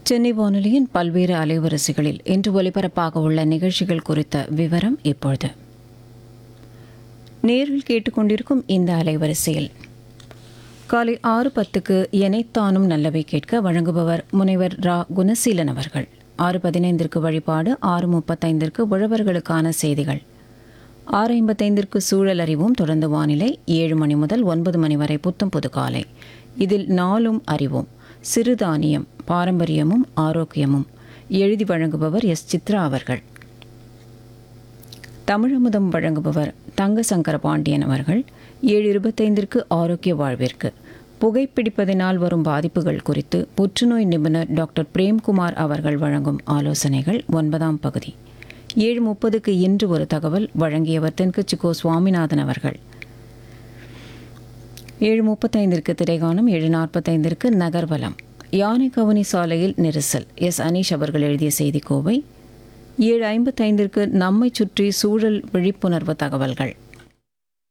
சென்னை வானொலியின் பல்வேறு அலைவரிசைகளில் இன்று ஒலிபரப்பாக உள்ள நிகழ்ச்சிகள் குறித்த விவரம் இப்பொழுது நேரில் கேட்டுக்கொண்டிருக்கும் இந்த அலைவரிசையில் காலை ஆறு பத்துக்கு எனைத்தானும் நல்லவை கேட்க வழங்குபவர் முனைவர் ரா குணசீலன் அவர்கள் ஆறு பதினைந்திற்கு வழிபாடு ஆறு முப்பத்தைந்திற்கு உழவர்களுக்கான செய்திகள் ஆறு ஐம்பத்தைந்திற்கு சூழல் அறிவும் தொடர்ந்து வானிலை ஏழு மணி முதல் ஒன்பது மணி வரை புத்தம் புது காலை இதில் நாளும் அறிவோம் சிறுதானியம் பாரம்பரியமும் ஆரோக்கியமும் எழுதி வழங்குபவர் எஸ் சித்ரா அவர்கள் தமிழமுதம் வழங்குபவர் தங்கசங்கர பாண்டியன் அவர்கள் ஏழு இருபத்தைந்திற்கு ஆரோக்கிய வாழ்விற்கு புகைப்பிடிப்பதினால் வரும் பாதிப்புகள் குறித்து புற்றுநோய் நிபுணர் டாக்டர் பிரேம்குமார் அவர்கள் வழங்கும் ஆலோசனைகள் ஒன்பதாம் பகுதி ஏழு முப்பதுக்கு இன்று ஒரு தகவல் வழங்கியவர் தென்கச்சிக்கோ சுவாமிநாதன் அவர்கள் ஏழு முப்பத்தைந்திற்கு திரைகாணும் ஏழு நாற்பத்தைந்திற்கு நகர்வலம் யானை கவுனி சாலையில் நெரிசல் எஸ் அனீஷ் அவர்கள் எழுதிய செய்தி கோவை ஏழு ஐம்பத்தைந்திற்கு நம்மை சுற்றி சூழல் விழிப்புணர்வு தகவல்கள்